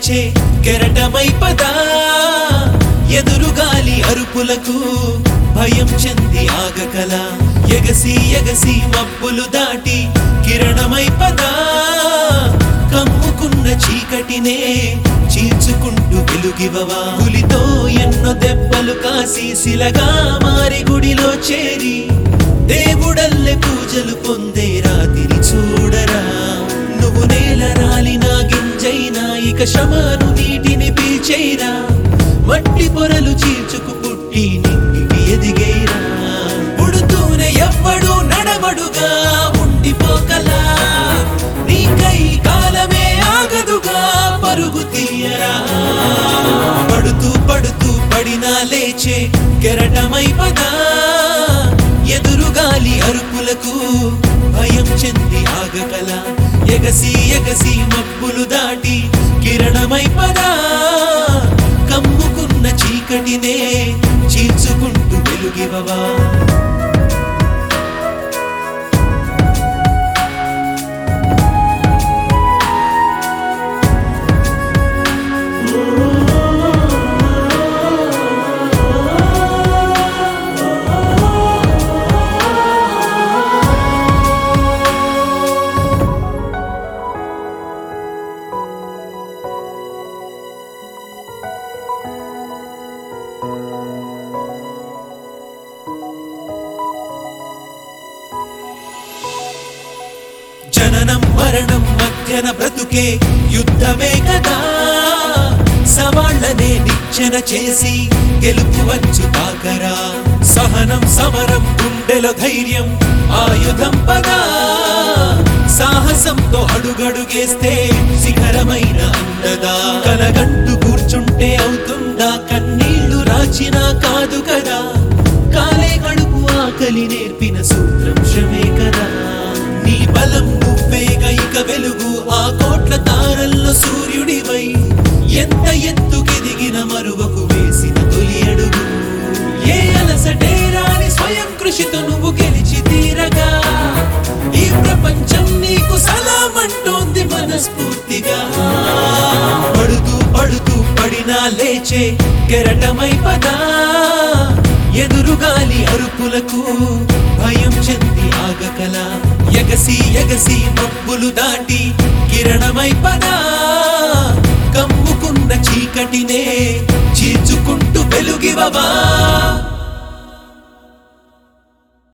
లేచే కెరటమై పదా ఎదురుగాలి అరుపులకు భయం చెంది ఆగకల ఎగసి ఎగసి మబ్బులు దాటి కిరణమై పదా కమ్ముకున్న చీకటినే చీల్చుకుంటూ వెలుగివవా పులితో ఎన్నో దెబ్బలు కాసి శిలగా మారి గుడిలో చేరి దేవుడల్లె పూజలు పొందే రాతిరి చూడరా నువ్వు నేల రాలిన గింజైనా ఇక శ్రమను నీటిని పీల్చైరా మట్టి పొరలు చీల్చుకు పుట్టి నింగికి ఎదిగైరా పుడుతూనే ఎవ్వడు నడవడుగా ఉండిపోకలా నీకై కాలమే ఆగదుగా పరుగు తీయరా పడుతూ పడుతూ పడినా లేచే కెరటమై పదా ఎదురుగాలి అరుపులకు భయం చెంది ఆగకల ఎగసి ఎగసి మబ్బులు దాటి కిరణమై పదా కమ్ముకున్న చీకటినే చీల్చుకుంటూ వెలుగివవా జననం మరణం మధ్యన బ్రతుకే యుద్ధమే కదా సవాళ్లనే నిచ్చెన చేసి గెలుపు వచ్చు కాకరా సహనం సమరం గుండెలో ధైర్యం ఆయుధం పదా సాహసంతో అడుగడుగేస్తే శిఖరమైన అందదా కలగంటూ కూర్చుంటే అవుతుందా కన్నీళ్లు రాచినా కాదు కదా కాలే కడుపు ఆకలి నేర్పిన సూత్రం శ్రమే కదా నీ బలం నువ్వేగ ఇక వెలుగు ఆ కోట్ల తారల్లో సూర్యుడివై ఎంత ఎత్తుకెదిగిన మరువకు వేసిన తొలి అడుగు ఏ అలసటే రాని స్వయం కృషితో నువ్వు గెలిచి తీరగా ఈ ప్రపంచం నీకు సలామంటోంది మనస్ఫూర్తిగా పడుతూ పడుతూ పడినా లేచే కెరటమై పదా ఎదురుగాలి అరుపులకు భయం చెంది ఆగకల ఎగసి ఎగసి మబ్బులు దాటి కిరణమై పదా కమ్ముకున్న చీకటినే చీల్చుకుంటూ వెలుగివవా